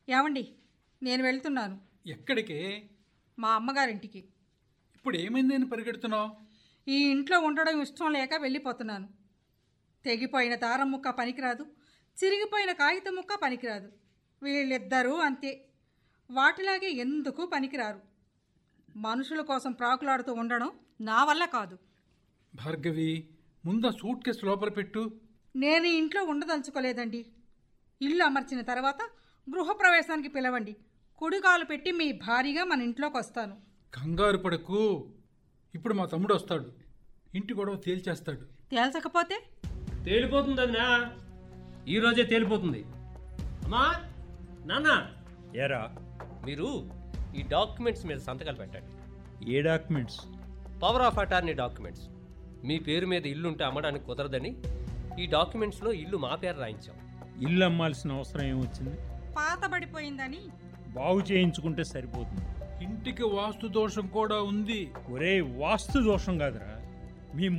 ఏమండి నేను వెళ్తున్నాను ఎక్కడికి మా అమ్మగారింటికి ఇప్పుడు ఏమైంది అని పరిగెడుతున్నావు ఈ ఇంట్లో ఉండడం ఇష్టం లేక వెళ్ళిపోతున్నాను తెగిపోయిన దారం ముక్క పనికిరాదు చిరిగిపోయిన కాగితం ముక్క పనికిరాదు వీళ్ళిద్దరూ అంతే వాటిలాగే ఎందుకు పనికిరారు మనుషుల కోసం ప్రాకులాడుతూ ఉండడం నా వల్ల కాదు భార్గవి ముందు సూట్ కేసు లోపల పెట్టు నేను ఈ ఇంట్లో ఉండదలుచుకోలేదండి ఇల్లు అమర్చిన తర్వాత గృహప్రవేశానికి పిలవండి కుడికాలు పెట్టి మీ భారీగా మన ఇంట్లోకి వస్తాను కంగారు పడకు ఇప్పుడు మా తమ్ముడు వస్తాడు ఇంటి గొడవ తేల్చేస్తాడు తేల్చకపోతే తేలిపోతుంది అదినా ఈరోజే తేలిపోతుంది అమ్మా నాన్న ఏరా మీరు ఈ డాక్యుమెంట్స్ మీద సంతకాలు పెట్టండి ఏ documents power of attorney documents మీ పేరు మీద ఇల్లు ఉంటే అమ్మడానికి కుదరదని ఈ డాక్యుమెంట్స్లో ఇల్లు మా పేరు రాయించాం ఇల్లు అమ్మాల్సిన అవసరం ఏమొచ్చింది పాతబడిపోయిందని బాగు చేయించుకుంటే సరిపోతుంది ఇంటికి వాస్తు దోషం కూడా ఉంది ఒరే వాస్తు దోషం కాదురా మీ